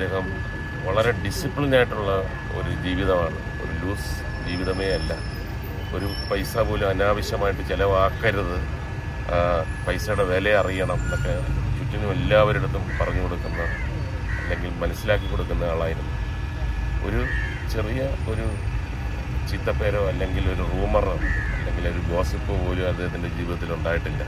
അദ്ദേഹം വളരെ ഡിസിപ്ലിൻ ആയിട്ടുള്ള ഒരു ജീവിതമാണ് ഒരു ലൂസ് ജീവിതമേ അല്ല ഒരു പൈസ പോലും അനാവശ്യമായിട്ട് ചിലവാക്കരുത് ആ, പൈസയുടെ വില അറിയണം എന്നൊക്കെ ചുറ്റിനും എല്ലാവരിടത്തും പറഞ്ഞു കൊടുക്കുന്ന അല്ലെങ്കിൽ മനസ്സിലാക്കി കൊടുക്കുന്ന ആളായിരുന്നു ഒരു ചെറിയ ഒരു ചിത്തപ്പേരോ അല്ലെങ്കിൽ ഒരു റൂമറോ അല്ലെങ്കിൽ ഒരു ഗോസിപ്പോ പോലും അദ്ദേഹത്തിൻ്റെ ജീവിതത്തിൽ ഉണ്ടായിട്ടില്ല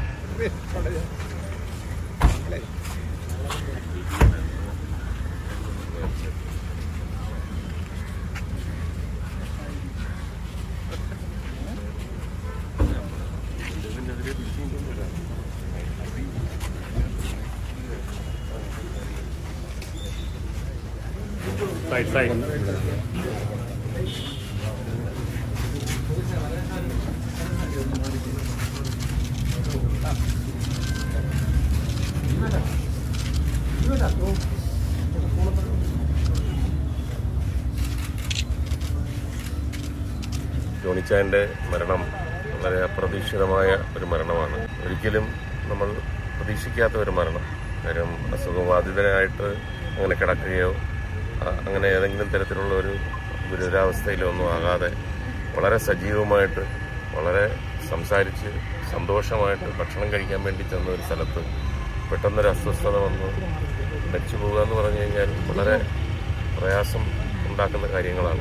Side, side. ജോണിച്ചാൻ്റെ മരണം വളരെ അപ്രതീക്ഷിതമായ ഒരു മരണമാണ് ഒരിക്കലും നമ്മൾ പ്രതീക്ഷിക്കാത്ത ഒരു മരണം കാര്യം അസുഖബാധിതനായിട്ട് അങ്ങനെ കിടക്കുകയോ ആ, അങ്ങനെ ഏതെങ്കിലും തരത്തിലുള്ള ഒരു ഗുരുതരാവസ്ഥയിലോ ഒന്നും ആകാതെ വളരെ സജീവമായിട്ട് വളരെ സംസാരിച്ച് സന്തോഷമായിട്ട് ഭക്ഷണം കഴിക്കാൻ വേണ്ടി ചെന്ന ഒരു സ്ഥലത്ത് പെട്ടെന്നൊരു അസ്വസ്ഥത വന്ന് മരിച്ചു പോകുക എന്ന് പറഞ്ഞു കഴിഞ്ഞാൽ വളരെ പ്രയാസം ഉണ്ടാക്കുന്ന കാര്യങ്ങളാണ്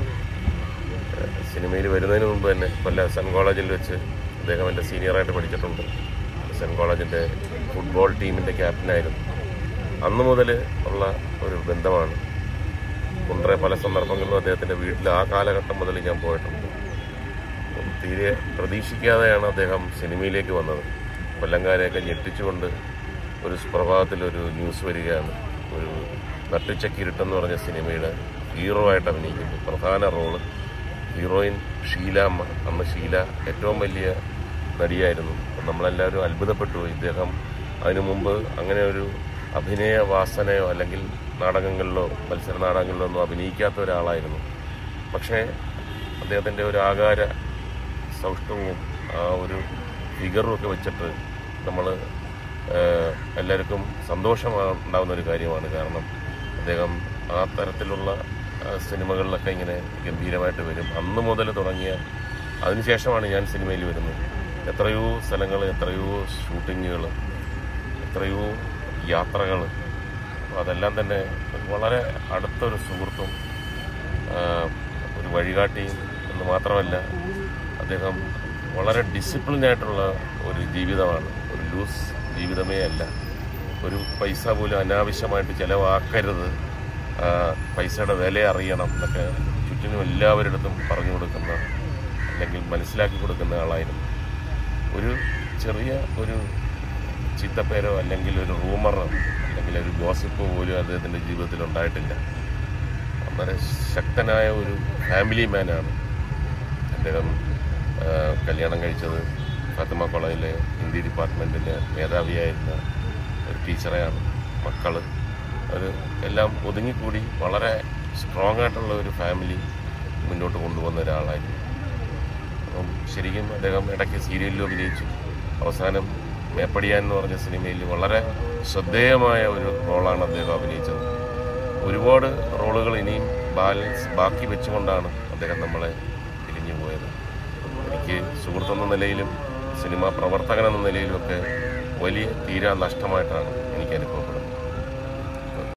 സിനിമയിൽ വരുന്നതിന് മുമ്പ് തന്നെ കൊല്ലം സെൻറ്റ് കോളേജിൽ വെച്ച് അദ്ദേഹം എൻ്റെ സീനിയറായിട്ട് പഠിച്ചിട്ടുണ്ട് സെൻറ്റ് കോളേജിൻ്റെ ഫുട്ബോൾ ടീമിൻ്റെ ക്യാപ്റ്റനായിരുന്നു അന്ന് മുതൽ ഉള്ള ഒരു ബന്ധമാണ് കുണ്ടറെ പല സന്ദർഭങ്ങളിലും അദ്ദേഹത്തിൻ്റെ വീട്ടിൽ ആ കാലഘട്ടം മുതൽ ഞാൻ പോയിട്ടുണ്ട് അപ്പം തീരെ പ്രതീക്ഷിക്കാതെയാണ് അദ്ദേഹം സിനിമയിലേക്ക് വന്നത് കൊല്ലങ്കാരെയൊക്കെ ഞെട്ടിച്ചുകൊണ്ട് ഒരു സുപ്രഭാതത്തിൽ ഒരു ന്യൂസ് വരികയാണ് ഒരു നട്ടുച്ചക്കിരുട്ടെന്ന് പറഞ്ഞ സിനിമയുടെ ഹീറോ ആയിട്ട് അഭിനയിക്കുന്നു പ്രധാന റോള് ഹീറോയിൻ ഷീലാമ്മ അന്ന് ഷീല ഏറ്റവും വലിയ നടിയായിരുന്നു അപ്പം നമ്മളെല്ലാവരും അത്ഭുതപ്പെട്ടു പോയി ഇദ്ദേഹം അതിനു മുമ്പ് അങ്ങനെ ഒരു അഭിനയ വാസനയോ അല്ലെങ്കിൽ നാടകങ്ങളിലോ മത്സര നാടകങ്ങളിലോ ഒന്നും അഭിനയിക്കാത്ത ഒരാളായിരുന്നു പക്ഷേ അദ്ദേഹത്തിൻ്റെ ഒരു ആകാര സൗഷ്ഠവും ആ ഒരു ഫിഗറും ഒക്കെ വെച്ചിട്ട് നമ്മൾ എല്ലാവർക്കും സന്തോഷമുണ്ടാകുന്ന ഒരു കാര്യമാണ് കാരണം അദ്ദേഹം ആ തരത്തിലുള്ള ആ, സിനിമകളിലൊക്കെ ഇങ്ങനെ ഗംഭീരമായിട്ട് വരും അന്ന് മുതൽ തുടങ്ങിയ അതിനുശേഷമാണ് ഞാൻ സിനിമയിൽ വരുന്നത് എത്രയോ സ്ഥലങ്ങൾ എത്രയോ ഷൂട്ടിങ്ങുകൾ എത്രയോ യാത്രകൾ അപ്പോൾ അതെല്ലാം തന്നെ വളരെ അടുത്തൊരു സുഹൃത്തും ആ, ഒരു വഴികാട്ടിയും എന്ന് മാത്രമല്ല അദ്ദേഹം വളരെ ഡിസിപ്ലിനായിട്ടുള്ള ഒരു ജീവിതമാണ് ഒരു ലൂസ് ജീവിതമേ അല്ല ഒരു പൈസ പോലും അനാവശ്യമായിട്ട് ചിലവാക്കരുത് ആ, പൈസയുടെ വില അറിയണം എന്നൊക്കെ ചുറ്റിനും എല്ലാവരിടത്തും പറഞ്ഞു കൊടുക്കുന്ന അല്ലെങ്കിൽ മനസ്സിലാക്കി കൊടുക്കുന്ന ആളായിരുന്നു ഒരു ചെറിയ ഒരു ചിത്തപ്പേരോ അല്ലെങ്കിൽ ഒരു റൂമറോ അല്ലെങ്കിൽ ഒരു ഗോസിപ്പോ പോലും അദ്ദേഹത്തിൻ്റെ ജീവിതത്തിൽ ഉണ്ടായിട്ടില്ല വളരെ ശക്തനായ ഒരു ഫാമിലി മാനാണ് അദ്ദേഹം ആ, കല്യാണം കഴിച്ചത് ഫാത്തിമ കോളേജിലെ ഹിന്ദി ഡിപ്പാർട്ട്മെൻറ്റിലെ മേധാവിയായിരുന്ന ഒരു ടീച്ചറെയാണ് മക്കൾ ഒരു എല്ലാം ഒതുങ്ങിക്കൂടി വളരെ സ്ട്രോങ് ആയിട്ടുള്ള ഒരു ഫാമിലി മുന്നോട്ട് കൊണ്ടുപോകുന്ന ഒരാളായിരുന്നു അപ്പം ശരിക്കും അദ്ദേഹം ഇടയ്ക്ക് സീരിയലിൽ അഭിനയിച്ചു അവസാനം മേപ്പടിയാൻ എന്ന് പറഞ്ഞ സിനിമയിൽ വളരെ ശ്രദ്ധേയമായ ഒരു റോളാണ് അദ്ദേഹം അഭിനയിച്ചത് ഒരുപാട് റോളുകൾ ഇനിയും ബാലൻസ് ബാക്കി വെച്ചുകൊണ്ടാണ് അദ്ദേഹം നമ്മളെ തിരിഞ്ഞു പോയത് എനിക്ക് സുഹൃത്തെന്ന നിലയിലും സിനിമാ പ്രവർത്തകൻ എന്ന നിലയിലുമൊക്കെ വലിയ തീരാ നഷ്ടമായിട്ടാണ് എനിക്ക് അനുഭവപ്പെടുന്നത്